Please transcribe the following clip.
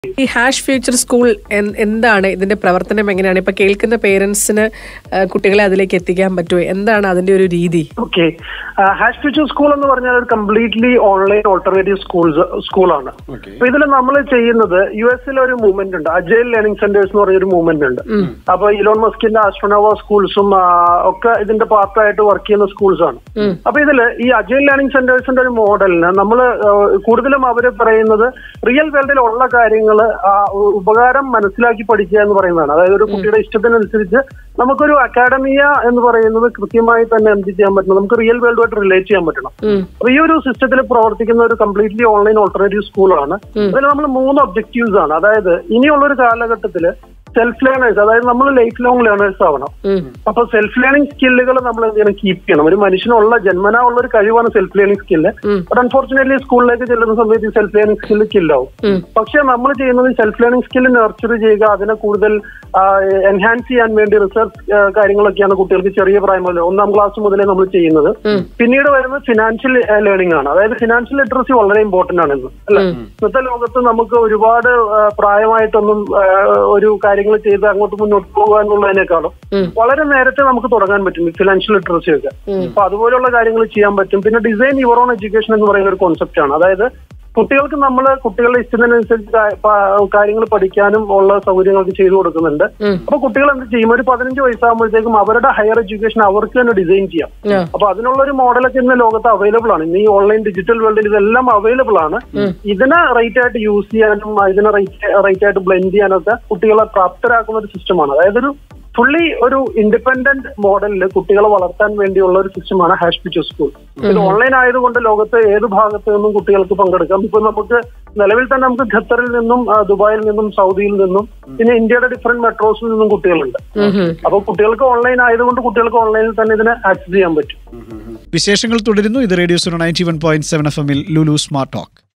ഈ hash future school N- എന്താണ് ഇതിന്റെ പ്രവർത്തനം എങ്ങനെയാണ് ഇപ്പൊ കേൾക്കുന്ന പേരൻസിന് കുട്ടികളെ അതിലേക്ക് എത്തിക്കാൻ പറ്റുമോ എന്താണ് അതിന്റെ ഒരു രീതി ഓക്കെ ഹാഷ് ഫ്യൂച്ചർ സ്കൂൾ എന്ന് പറഞ്ഞാൽ ഒരു കംപ്ലീറ്റ്ലി ഓൺലൈൻ ഓൾട്ടർനേറ്റീവ് സ്കൂൾസ് സ്കൂളാണ് അപ്പൊ ഇതിൽ നമ്മൾ ചെയ്യുന്നത് യു എസിൽ ഒരു മൂവ്മെന്റ് ഉണ്ട് അജൈൽ ലേണിംഗ് സെന്റേഴ്സ് എന്ന് പറഞ്ഞൊരു മൂവ്മെന്റ് ഉണ്ട് അപ്പൊ ഇലോൺ മസ്കിന്റെ ആസ്ട്രോനോവ സ്കൂൾസും ഒക്കെ ഇതിന്റെ പാർട്ടായിട്ട് വർക്ക് ചെയ്യുന്ന സ്കൂൾസ് ആണ് അപ്പൊ ഇതില് ഈ അജൈൽ ലേണിംഗ് സെന്റേഴ്സിന്റെ ഒരു മോഡലിന് നമ്മൾ കൂടുതലും അവര് പറയുന്നത് റിയൽ വേൾഡിൽ ഉള്ള കാര്യങ്ങൾ ഉപകാരം മനസ്സിലാക്കി പഠിക്കുക എന്ന് പറയുന്നതാണ് അതായത് ഒരു കുട്ടിയുടെ ഇഷ്ടത്തിനനുസരിച്ച് നമുക്കൊരു അക്കാഡമിയ എന്ന് പറയുന്നത് കൃത്യമായി തന്നെ എന്ത് ചെയ്യാൻ പറ്റണം നമുക്ക് റിയൽ വേൾഡുമായിട്ട് റിലേറ്റ് ചെയ്യാൻ പറ്റണം അപ്പൊ ഈ ഒരു സിസ്റ്റത്തിൽ പ്രവർത്തിക്കുന്ന ഒരു കംപ്ലീറ്റ്ലി ഓൺലൈൻ ഓൾട്ടർനേറ്റീവ് സ്കൂളാണ് അതിൽ നമ്മൾ മൂന്ന് ഒബ്ജക്റ്റീവ്സ് ആണ് അതായത് ഇനിയുള്ള ഒരു കാലഘട്ടത്തിൽ സെൽഫ് ലേണേഴ്സ് അതായത് നമ്മൾ ലൈഫ് ലോങ് ലേണേഴ്സ് ആവണം അപ്പൊ സെൽഫ് ലേണിംഗ് സ്കില്ലുകൾ നമ്മൾ എന്ത് ചെയ്യണം കീപ്പ് ചെയ്യണം ഒരു മനുഷ്യനുള്ള ജന്മനാ ഉള്ള ഒരു കഴിവാണ് self learning skill but unfortunately സ്കൂളിലേക്ക് ചെല്ലുന്ന സമയത്ത് ഈ സെൽഫ് ലേണിംഗ് സ്കില്ല് കില്ലാവും പക്ഷെ നമ്മൾ ചെയ്യുന്നത് സെൽഫ് ലേണിംഗ് സ്കില്ല് നർച്ചർ ചെയ്യുക അതിനെ കൂടുതൽ എൻഹാൻസ് ചെയ്യാൻ വേണ്ടി റിസർച്ച് കാര്യങ്ങളൊക്കെയാണ് കുട്ടികൾക്ക് ചെറിയ പ്രായം മുതൽ ഒന്നാം ക്ലാസ് മുതലേ നമ്മൾ ചെയ്യുന്നത് പിന്നീട് വരുന്നത് ഫിനാൻഷ്യൽ ലേണിംഗ് ആണ് അതായത് ഫിനാൻഷ്യൽ ലിറ്ററസി വളരെ ഇമ്പോർട്ടന്റ് ആണ് ഇന്ന് അല്ലെ ഇന്നത്തെ ലോകത്ത് നമുക്ക് ഒരുപാട് ആ, പ്രായമായിട്ടൊന്നും ആ, ഒരു കാര്യങ്ങൾ ചെയ്ത് അങ്ങോട്ട് മുന്നോട്ട് പോകുക എന്നുള്ളതിനേക്കാളും വളരെ നേരത്തെ നമുക്ക് തുടങ്ങാൻ പറ്റും ഈ ഫിനാൻഷ്യൽ ലിറ്ററസി ഒക്കെ അപ്പൊ അതുപോലുള്ള കാര്യങ്ങൾ ചെയ്യാൻ പറ്റും പിന്നെ ഡിസൈൻ യുവർ ഓൺ എഡ്യൂക്കേഷൻ എന്ന് പറയുന്ന ഒരു കോൺസെപ്റ്റ് ആണ് അതായത് കുട്ടികൾക്ക് നമ്മൾ കുട്ടികളുടെ ഇഷ്ടത്തിനനുസരിച്ച് കാര്യങ്ങൾ പഠിക്കാനും ഉള്ള സൗകര്യങ്ങൾക്ക് ചെയ്തു കൊടുക്കുന്നുണ്ട് അപ്പൊ കുട്ടികൾ എന്ത് ചെയ്യും ഒരു പതിനഞ്ച് വയസ്സാകുമ്പോഴത്തേക്കും അവരുടെ ഹയർ എഡ്യൂക്കേഷൻ അവർക്ക് തന്നെ ഡിസൈൻ ചെയ്യാം അപ്പൊ അതിനുള്ള ഒരു മോഡലൊക്കെ ഇന്ന് ലോകത്ത് അവൈലബിൾ ആണ് ഇന്ന് ഈ ഓൺലൈൻ ഡിജിറ്റൽ വേൾഡിൽ ഇതെല്ലാം അവൈലബിൾ ആണ് ഇതിനെ റൈറ്റ് ആയിട്ട് യൂസ് ചെയ്യാനും ഇതിനെ റൈറ്റ് റൈറ്റ് ആയിട്ട് ബ്ലെൻഡ് ചെയ്യാനൊക്കെ കുട്ടികളെ പ്രാപ്തരാക്കുന്ന ഒരു സിസ്റ്റമാണ് അതായത് ഒരു ഫുള്ളി ഒരു ഇൻഡിപെൻഡന്റ് മോഡലിൽ കുട്ടികളെ വളർത്താൻ വേണ്ടിയുള്ള ഒരു സിസ്റ്റമാണ് ഹാഷ് പിക്ചർ സ്കൂൾ ഇത് ഓൺലൈൻ ആയതുകൊണ്ട് ലോകത്തെ ഏത് ഭാഗത്ത് നിന്നും കുട്ടികൾക്ക് പങ്കെടുക്കാം ഇപ്പൊ നമുക്ക് നിലവിൽ തന്നെ നമുക്ക് ഖത്തറിൽ നിന്നും ആ, ദുബായിൽ നിന്നും സൗദിയിൽ നിന്നും പിന്നെ ഇന്ത്യയുടെ ഡിഫറെന്റ് മെട്രോസിൽ നിന്നും കുട്ടികളുണ്ട് അപ്പൊ കുട്ടികൾക്ക് ഓൺലൈൻ ആയതുകൊണ്ട് കുട്ടികൾക്ക് ഓൺലൈനിൽ തന്നെ ഇതിനെ ആക്സസ് ചെയ്യാൻ പറ്റും വിശേഷങ്ങൾ തുടരുന്നു ഇത് radio Suno ninety one point seven F എമ്മിൽ ലുലു സ്മാർട്ട് ടോക്ക്